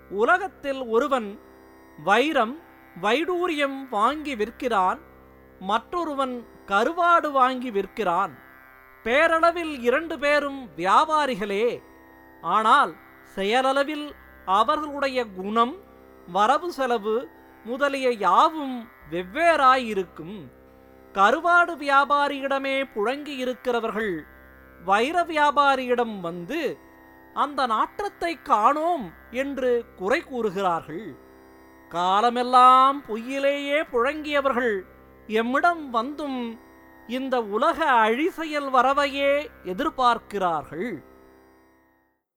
உலகத்தில் ஒருவன் வைரம் வைடூரியம் வாங்கி விற்கிறான் மற்றொருவன் கருவாடு வாங்கி விற்கிறான் பேரளவில் இரண்டு பேரும் வியாபாரிகளே ஆனால் செயலளவில் அவர்களுடைய குணம் வரவு செலவு முதலிய யாவும் வெவ்வேறாயிருக்கும் கருவாடு வியாபாரியிடமே புழங்கி இருக்கிறவர்கள் வைர வியாபாரியிடம் வந்து அந்த நாற்றத்தை காணோம் என்று குறை கூறுகிறார்கள் காலமெல்லாம் பொய்யிலேயே புழங்கியவர்கள் எம்மிடம் வந்தும் இந்த உலக அழிசெயல் வரவையே எதிர்பார்க்கிறார்கள்